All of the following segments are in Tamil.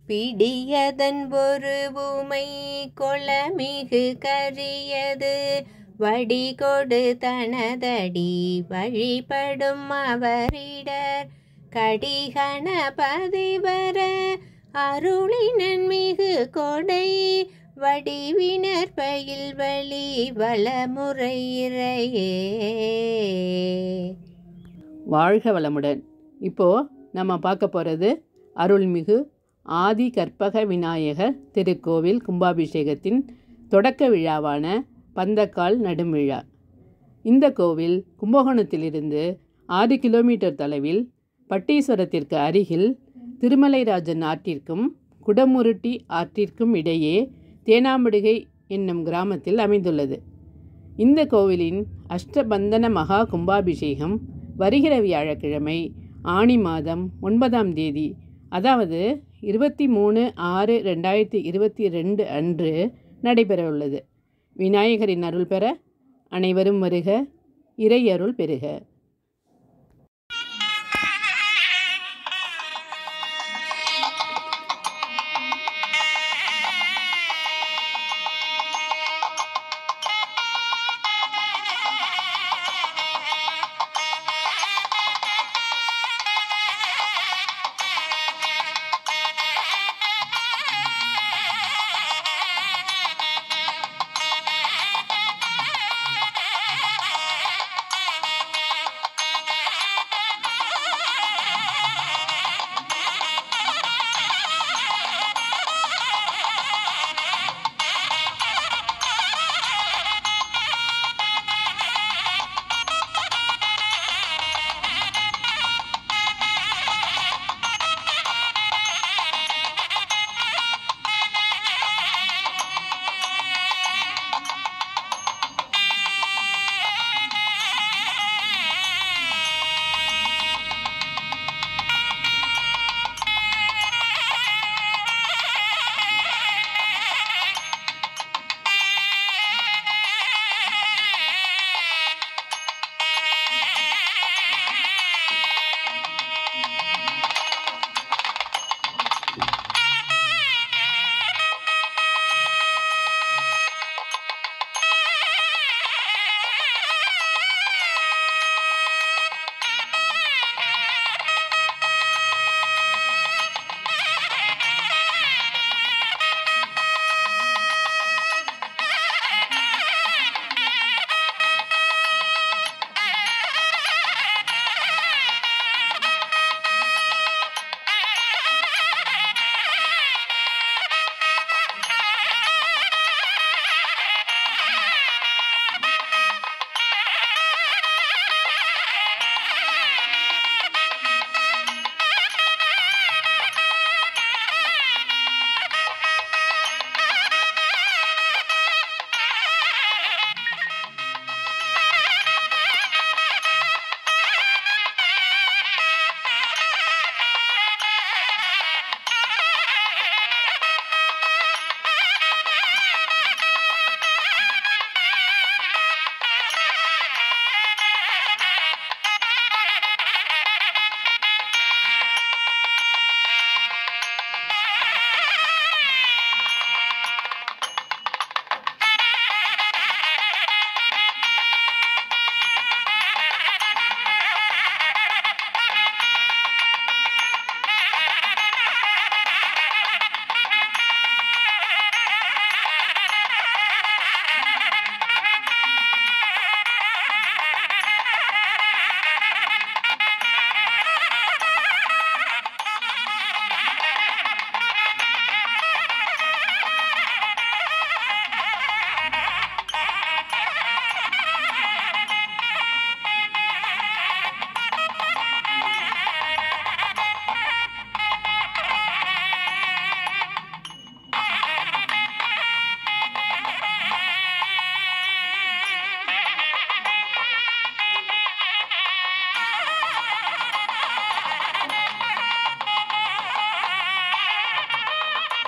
பிடியதன் ஒரு உமை கொளமிகு கரியது வடிகொடு தனதடி வழிபடும் அவரிடர் கடிகணபதி வர அருளினன் மிகு கொடை வடிவினர் பயில் வழி வளமுறை இறையே வாழ்க வளமுடன் இப்போது நம்ம பார்க்க போகிறது அருள்மிகு ஆதி கற்பக விநாயகர் திருக்கோவில் கும்பாபிஷேகத்தின் தொடக்க விழாவான பந்தக்கால் நடும் விழா இந்த கோவில் கும்பகோணத்திலிருந்து ஆறு கிலோமீட்டர் தொலைவில் பட்டீஸ்வரத்திற்கு அருகில் திருமலைராஜன் ஆற்றிற்கும் குடமுருட்டி ஆற்றிற்கும் இடையே தேனாம்படுகை என்னும் கிராமத்தில் அமைந்துள்ளது இந்த கோவிலின் அஷ்டபந்தன மகா கும்பாபிஷேகம் வருகிற வியாழக்கிழமை ஆணி மாதம் ஒன்பதாம் தேதி அதாவது இருபத்தி மூணு ஆறு ரெண்டாயிரத்தி இருபத்தி ரெண்டு அன்று நடைபெறவுள்ளது விநாயகரின் அருள் பெற அனைவரும் வருக இறை அருள் பெறுக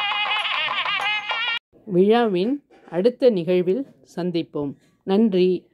விழாவின் அடுத்த நிகழ்வில் சந்திப்போம் நன்றி